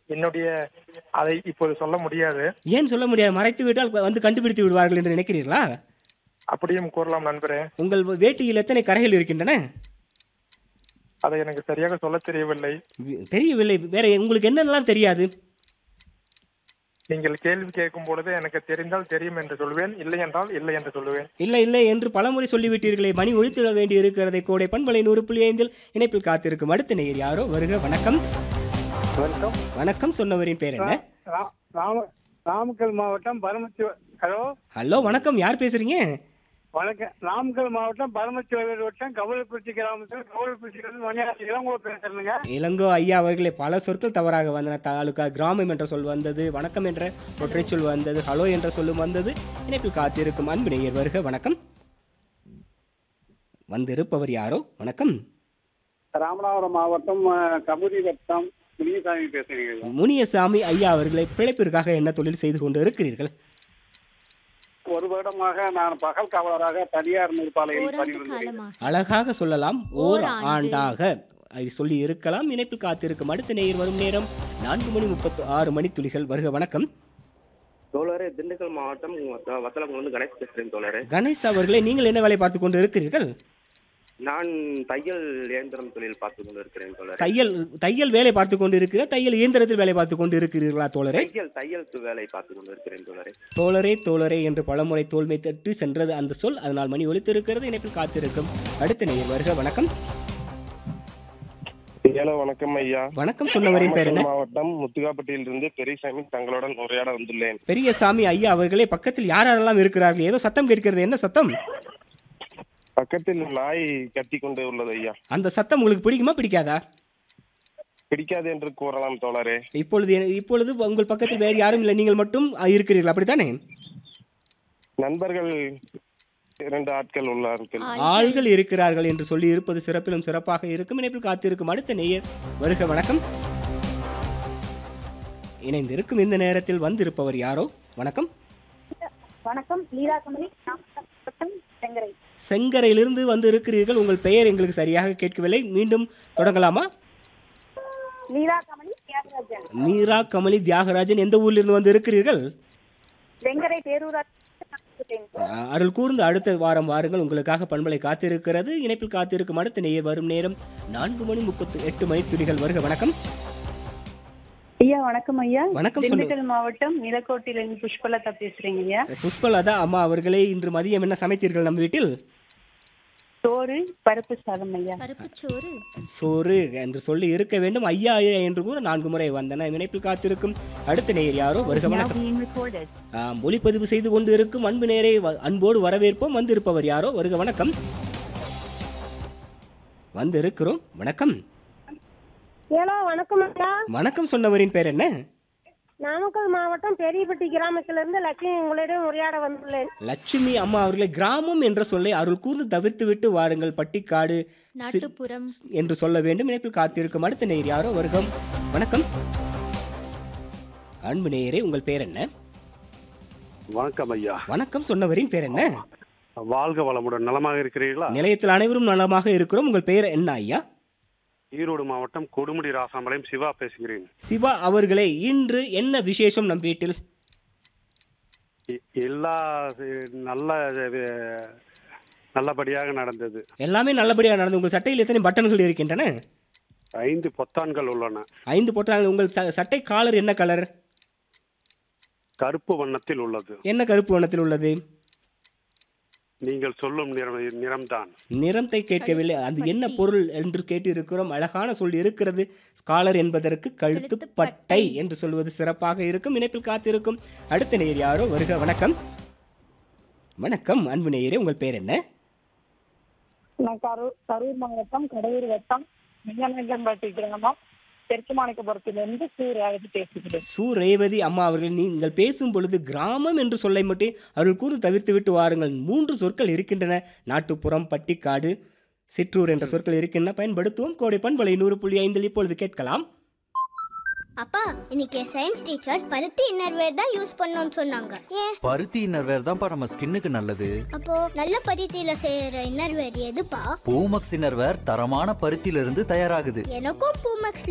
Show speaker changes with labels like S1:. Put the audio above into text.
S1: என்னுடைய அதை இப்போது சொல்ல முடியாது
S2: ஏன் சொல்ல முடியாது மறைத்து விட்டால் வந்து கண்டுபிடித்து விடுவார்கள் என்று நினைக்கிறீர்களா
S1: அப்படியும் கூறலாம் நண்பரே
S2: உங்கள் வேட்டியில் எத்தனை கரைகள் இருக்கின்றன
S1: அதை எனக்கு சரியாக சொல்ல தெரியவில்லை
S2: வி- தெரியவில்லை வேற உங்களுக்கு என்னெல்லாம் தெரியாது
S1: நீங்கள் கேள்வி கேட்கும் பொழுது எனக்கு தெரிந்தால் தெரியும் என்று சொல்வேன் இல்லை என்றால் இல்லை என்று சொல்லுவேன்
S2: இல்லை இல்லை என்று பலமுறை சொல்லிவிட்டீர்களே மணி ஒழித்திட வேண்டி இருக்கிறதை கோடை பண்பலை நூறு புள்ளி ஐந்தில் இணைப்பில் காத்திருக்கும் அடுத்த நேயர் யாரோ வருக வணக்கம்
S3: வணக்கம்
S2: வணக்கம் சொன்னவரின் பேர் என்ன
S3: ரா- ராம நாமக்கல் மாவட்டம் பரமத்தி ஹலோ
S2: ஹலோ வணக்கம் யார் பேசுறீங்க
S3: வணக்கம் நாமக்கல் மாவட்டம் பரமத்திவேலூர் வட்டம் கவலைப்பட்டி கிராமத்தில் கவலைப்பட்டி மணியாசிரியர் உங்களை பேசுறேங்க
S2: இளங்கோ ஐயா அவர்களே பல சொற்கள் தவறாக வந்தன தாலுகா கிராமம் என்ற சொல் வந்தது வணக்கம் என்ற ஒற்றை சொல் வந்தது ஹலோ என்ற சொல்லும் வந்தது இணைப்பில் காத்திருக்கும் அன்பு நேயர் வருக வணக்கம் வந்திருப்பவர் யாரோ வணக்கம்
S3: ராமநாதபுரம் மாவட்டம் கமுதி வட்டம் முனியசாமி பேசுறீங்க
S2: முனியசாமி ஐயா அவர்களை பிழைப்பிற்காக என்ன தொழில் செய்து கொண்டு இருக்கிறீர்கள்
S3: ஒரு வருடமாக நான் பகல் காவலராக தனியார் நூற்பாலையில்
S4: ஓராண்டு
S3: பணிபுரிகிறேன்
S4: காலமாக
S2: அழகாக சொல்லலாம் ஓர்
S4: ஓராண்டு.
S2: ஆண்டாக அதை சொல்லி இருக்கலாம் இணைப்பில் காத்திருக்கும் அடுத்த நேயர் வரும் நேரம் நான்கு மணி முப்பத்து ஆறு மணி துளிகள் வருக வணக்கம்
S5: தோழரே திண்டுக்கல் மாவட்டம் வத்த- வத்தலகுண்டு வந்து கணேஷ் பேசுறேன் தோழரே
S2: கணேஷ் அவர்களே நீங்கள் என்ன வேலை பார்த்து கொண்டு இருக்கிறீர்கள்
S5: நான் தையல் இயந்திரம் தொழில் பார்த்து கொண்டு இருக்கிறேன் தோழரே
S2: தையல் தையல் வேலை பார்த்து கொண்டு இருக்கிற தையல் இயந்திரத்தில் வேலை பார்த்து கொண்டு இருக்கிறீர்களா தோழரே
S5: தையல் தையல் து- வேலை பார்த்து கொண்டு இருக்கிறேன் தோழரே
S2: தோழரே தோழரே என்று பலமுறை தோல்மை தட்டு சென்றது அந்த சொல் அதனால் மணி ஒலித்திருக்கிறது இணைப்பில் காத்திருக்கும் அடுத்த நேயர் வருக வணக்கம்
S6: ஹலோ வணக்கம் ஐயா
S2: வணக்கம் சொன்னவரின் பேர் என்ன
S6: நாமக்கல் மாவட்டம் முத்துகாப்பட்டியிலிருந்து பெரியசாமி தங்களுடன் உரையாட வந்துள்ளேன்
S2: பெரியசாமி ஐயா அவர்களே பக்கத்தில் யார் யாரெல்லாம் இருக்கிறார்கள் ஏதோ சத்தம் கேட்கிறது என்ன சத்தம்
S6: பக்கத்தில் நாய் கத்தி கொண்டு உள்ளது ஐயா
S2: அந்த சத்தம் உங்களுக்கு பிடிக்குமா பிடிக்காதா
S6: பிடிக்காது என்று கூறலாம் தோழரே
S2: இப்பொழுது இப்பொழுது உங்கள் பக்கத்தில் வேறு யாரும் இல்லை நீங்கள் மட்டும் இருக்கிறீர்கள் அப்படித்தானே
S6: நண்பர்கள் இரண்டு ஆட்கள் உள்ளார்கள்
S2: ஆள்கள் இருக்கிறார்கள் என்று சொல்லி இருப்பது சிறப்பிலும் சிறப்பாக இருக்கும் இணைப்பில் காத்திருக்கும் அடுத்த நேயர் வருக வணக்கம் இணைந்திருக்கும் இந்த நேரத்தில் வந்திருப்பவர் யாரோ வணக்கம்
S7: வணக்கம் லீலாகமணி மாவட்டம் செங்கரை
S2: செங்கரையிலிருந்து வந்து இருக்கிறீர்கள் உங்கள் பெயர் எங்களுக்கு சரியாக கேட்கவில்லை மீண்டும் தொடங்கலாமா
S7: லீலாகமணி தியாகராஜன்
S2: மீரா கமலி தியாகராஜன் எந்த ஊரிலிருந்து வந்து இருக்கிறீர்கள்
S7: செங்கரை பேரூராட்சி
S2: அஹ், அருள் கூர்ந்து அடுத்த வாரம் வாருங்கள் உங்களுக்காக பண்பலை காத்திருக்கிறது இணைப்பில் காத்திருக்கும் அடுத்த நேயர் வரும் நேரம் நான்கு மணி முப்பத்து எட்டு மணி துளிகள் வருக வணக்கம்
S8: ஐயா வணக்கம் ஐயா
S2: வணக்கம் சொல்லு
S8: திண்டுக்கல் மாவட்டம் நிலக்கோட்டையிலிருந்து புஷ்பலதா பேசுறீங்க ஐயா
S2: புஷ்பலதா அம்மா அவர்களே இன்று மதியம் என்ன சமைத்தீர்கள் நம் வீட்டில்
S8: சோறு பருப்பு சாதம் ஐயா
S4: பருப்புச்சோறு
S2: சோறு என்று சொல்லி இருக்க வேண்டும் ஐயா ஐயா என்று கூற நான்கு முறை வந்தன இணைப்பில் காத்திருக்கும் அடுத்த நேயர் யாரோ வருக வணக்கம் ஆம், ஒளிப்பதிவு செய்து கொண்டு இருக்கும் அன்பு நேரை வ- அன்போடு வரவேற்போம் வந்திருப்பவர் யாரோ வருக வணக்கம் வந்திருக்கிறோம் வணக்கம்
S7: ஏலோ வணக்கம் ஐயா
S2: வணக்கம் சொன்னவரின் பேர் என்ன
S7: நாமக்கல் மாவட்டம் பெரியப்பட்டி கிராமத்திலிருந்து லட்சுமி உங்களிடம் உரையாட வந்துள்ளேன்
S2: லட்சுமி அம்மா அவர்களை கிராமம் என்ற சொல்லை அருள் கூர்ந்து தவிர்த்து விட்டு வாருங்கள் பட்டிக்காடு சி-
S4: நாட்டுப்புறம்
S2: என்று சொல்ல வேண்டும் இணைப்பில் காத்திருக்கும் அடுத்த நேயர் யாரோ வருகம் வணக்கம் அன்பு நேயரே உங்கள் பேர் என்ன
S3: வணக்கம் ஐயா
S2: வணக்கம் சொன்னவரின் பேர் என்ன
S3: வாழ்க வளமுடன் நலமாக இருக்கிறீர்களா
S2: நிலையத்தில் அனைவரும் நலமாக இருக்கிறோம் உங்கள் பெயர் என்ன ஐயா
S3: ஈரோடு மாவட்டம் கொடுமுடி ராசாமலையம் சிவா பேசுகிறேன்
S2: சிவா அவர்களே இன்று என்ன விசேஷம் நம் வீட்டில்
S3: எ- எல்லா அஹ், நல்ல அஹ், நல்லபடியாக நடந்தது
S2: எல்லாமே நல்லபடியாக நடந்து உங்கள் சட்டையில் எத்தனை பட்டன்கள் இருக்கின்றன
S3: ஐந்து பொத்தான்கள் உள்ளன
S2: ஐந்து போட்டாங்க உங்கள் ச- சட்டை காலர் என்ன கலர்
S3: கருப்பு வண்ணத்தில் உள்ளது
S2: என்ன கருப்பு வண்ணத்தில் உள்ளது
S3: நீங்கள் சொல்லும் நிறம் நிறம்தான்
S2: நிறத்தை கேட்கவில்லை அது என்ன பொருள் என்று கேட்டிருக்கிறோம் அழகான சொல் இருக்கிறது ஸ்காலர் என்பதற்கு கழுத்து
S4: கழுத்து
S2: பட்டை
S4: பட்டை.
S2: என்று சொல்வது சிறப்பாக இருக்கும் இணைப்பில் காத்திருக்கும் அடுத்த நேயர் யாரோ வருக வணக்கம் வணக்கம் அன்பு நேயரே உங்கள் பேர் என்ன
S8: நான் கரூர் கரூர் மாவட்டம் கடலூர் வட்டம் மிங்கநங்கம்பட்டி கிராமம் தெற்கு மாணிக்கபுரத்திலிருந்து சூரியாவது பேசுகிறேன்
S2: சு ரேவதி அம்மா அவர்கள் நீங்கள் பேசும் பொழுது கிராமம் என்று சொல்லை மட்டும் அருள் கூறு தவிர்த்து விட்டு வாருங்கள் மூன்று சொற்கள் இருக்கின்றன நாட்டுப்புறம் பட்டிக்காடு சிற்றூர் என்ற சொற்கள் இருக்கின்றன பயன்படுத்துவோம் கோடை பண்பலை நூறு புள்ளி ஐந்தில் இப்பொழுது கேட்கலாம்
S9: அப்பா இன்னைக்கு சயின்ஸ் டீச்சர் பருத்தி இன்னர்வேர் தான் யூஸ் பண்ணணும்னு சொன்னாங்க ஏன்
S10: பருத்தி இன்னர்வேர் தான்ப்பா நம்ம ஸ்கின்னுக்கு நல்லது
S9: அப்போ நல்ல பருத்தியில செய்யற இன்னர்வேர் எதுப்பா
S10: பூமக்ஸ் இன்னர்வேர் தரமான பருத்தியிலிருந்து தயாராகுது
S9: எனக்கும் பூமக்ஸ்